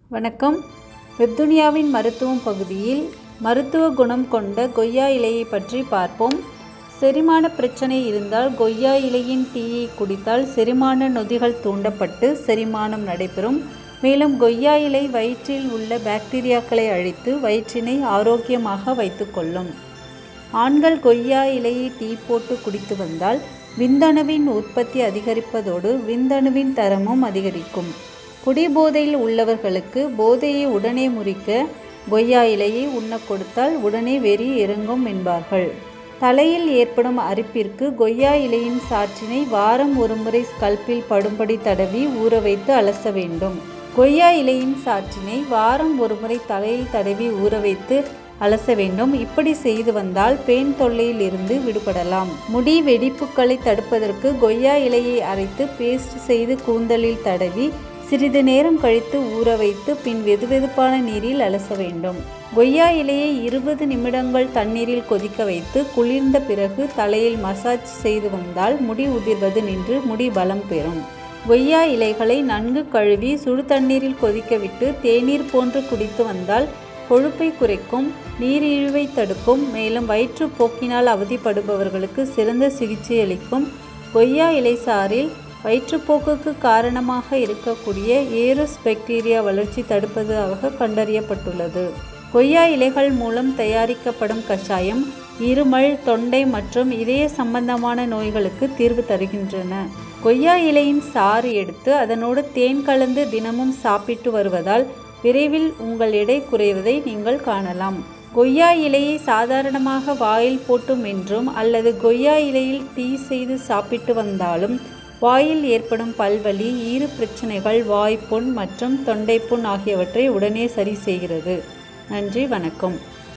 வணக்கம் வெப்துனியாவின் மருத்துவம் பகுதியில் மருத்துவ குணம் கொண்ட கொய்யா இலையை பற்றி பார்ப்போம் செரிமான பிரச்சனை இருந்தால் கொய்யா இலையின் டீயை குடித்தால் செரிமான நொதிகள் தூண்டப்பட்டு செரிமானம் நடைபெறும் மேலும் கொய்யா இலை வயிற்றில் உள்ள பாக்டீரியாக்களை அழித்து வயிற்றினை ஆரோக்கியமாக வைத்துக்கொள்ளும் ஆண்கள் கொய்யா இலையை டீ போட்டு குடித்து வந்தால் விந்தணுவின் உற்பத்தி அதிகரிப்பதோடு விந்தணுவின் தரமும் அதிகரிக்கும் குடிபோதையில் உள்ளவர்களுக்கு போதையை உடனே முறிக்க கொய்யா இலையை உண்ண கொடுத்தால் உடனே வெறி இறங்கும் என்பார்கள் தலையில் ஏற்படும் அரிப்பிற்கு கொய்யா இலையின் சாற்றினை வாரம் ஒருமுறை ஸ்கல்பில் படும்படி தடவி ஊற வைத்து அலச வேண்டும் கொய்யா இலையின் சாற்றினை வாரம் ஒருமுறை தலையில் தடவி ஊற வைத்து அலச வேண்டும் இப்படி செய்து வந்தால் பேன் தொல்லையில் இருந்து விடுபடலாம் முடி வெடிப்புகளை தடுப்பதற்கு கொய்யா இலையை அரைத்து பேஸ்ட் செய்து கூந்தலில் தடவி சிறிது நேரம் கழித்து ஊற வைத்து பின் வெதுவெதுப்பான நீரில் அலச வேண்டும் கொய்யா இலையை இருபது நிமிடங்கள் தண்ணீரில் கொதிக்க வைத்து குளிர்ந்த பிறகு தலையில் மசாஜ் செய்து வந்தால் முடி உதிர்வது நின்று முடி பலம் பெறும் கொய்யா இலைகளை நன்கு கழுவி சுடு தண்ணீரில் கொதிக்க விட்டு தேநீர் போன்று குடித்து வந்தால் கொழுப்பை குறைக்கும் நீரிழிவை தடுக்கும் மேலும் வயிற்றுப்போக்கினால் அவதிப்படுபவர்களுக்கு சிறந்த சிகிச்சை அளிக்கும் கொய்யா இலை சாறில் வயிற்றுப்போக்குக்கு காரணமாக இருக்கக்கூடிய ஏரஸ் பாக்டீரியா வளர்ச்சி தடுப்பதாக கண்டறியப்பட்டுள்ளது கொய்யா இலைகள் மூலம் தயாரிக்கப்படும் கஷாயம் இருமல் தொண்டை மற்றும் இதய சம்பந்தமான நோய்களுக்கு தீர்வு தருகின்றன கொய்யா இலையின் சாறு எடுத்து அதனோடு தேன் கலந்து தினமும் சாப்பிட்டு வருவதால் விரைவில் உங்கள் எடை குறைவதை நீங்கள் காணலாம் கொய்யா இலையை சாதாரணமாக வாயில் போட்டு மென்றும் அல்லது கொய்யா இலையில் டீ செய்து சாப்பிட்டு வந்தாலும் வாயில் ஏற்படும் பல்வலி ஈறு பிரச்சனைகள் வாய்ப்புண் மற்றும் தொண்டைப்புண் ஆகியவற்றை உடனே சரி செய்கிறது நன்றி வணக்கம்